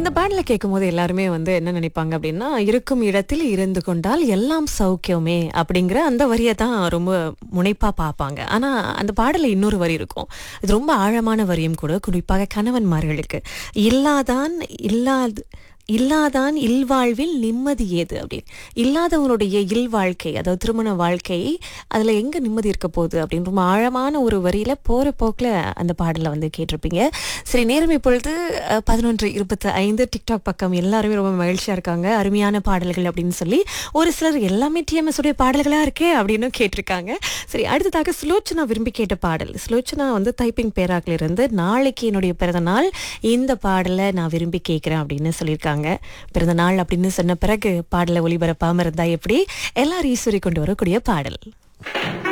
இந்த பாடலை கேட்கும்போது எல்லாருமே வந்து என்ன நினைப்பாங்க அப்படின்னா இருக்கும் இடத்தில் இருந்து கொண்டால் எல்லாம் சௌக்கியமே அப்படிங்கிற அந்த வரியை தான் ரொம்ப முனைப்பா பார்ப்பாங்க ஆனா அந்த பாடல இன்னொரு வரி இருக்கும் இது ரொம்ப ஆழமான வரியும் கூட குறிப்பாக கணவன்மார்களுக்கு இல்லாதான் இல்லாது இல்லாதான் இல்வாழ்வில் நிம்மதி ஏது அப்படின்னு இல்லாதவனுடைய இல்வாழ்க்கை அதாவது திருமண வாழ்க்கை அதில் எங்கே நிம்மதி இருக்க போகுது அப்படின்னு ரொம்ப ஆழமான ஒரு வரியில் போகிற போக்கில் அந்த பாடலை வந்து கேட்டிருப்பீங்க சரி நேரம் இப்பொழுது அஹ், பதினொன்று இருபத்தி ஐந்து டிக்டாக் பக்கம் எல்லாருமே ரொம்ப மகிழ்ச்சியாக இருக்காங்க அருமையான பாடல்கள் அப்படின்னு சொல்லி ஒரு சிலர் எல்லாமே டிஎம்எஸ் உடைய பாடல்களாக இருக்கே அப்படின்னு கேட்டிருக்காங்க சரி அடுத்ததாக சுலோச்சனா விரும்பி கேட்ட பாடல் சுலோச்சனா வந்து டைப்பிங் பேராக்ல இருந்து நாளைக்கு என்னுடைய பிறந்த நாள் இந்த பாடலை நான் விரும்பி கேட்குறேன் அப்படின்னு சொல்லியிருக்காங்க பிறந்த நாள் அப்படின்னு சொன்ன பிறகு பாடலை ஒளிபரப்பாம இருந்தா எப்படி எல்லாரும் ஈஸ்வரி கொண்டு வரக்கூடிய பாடல்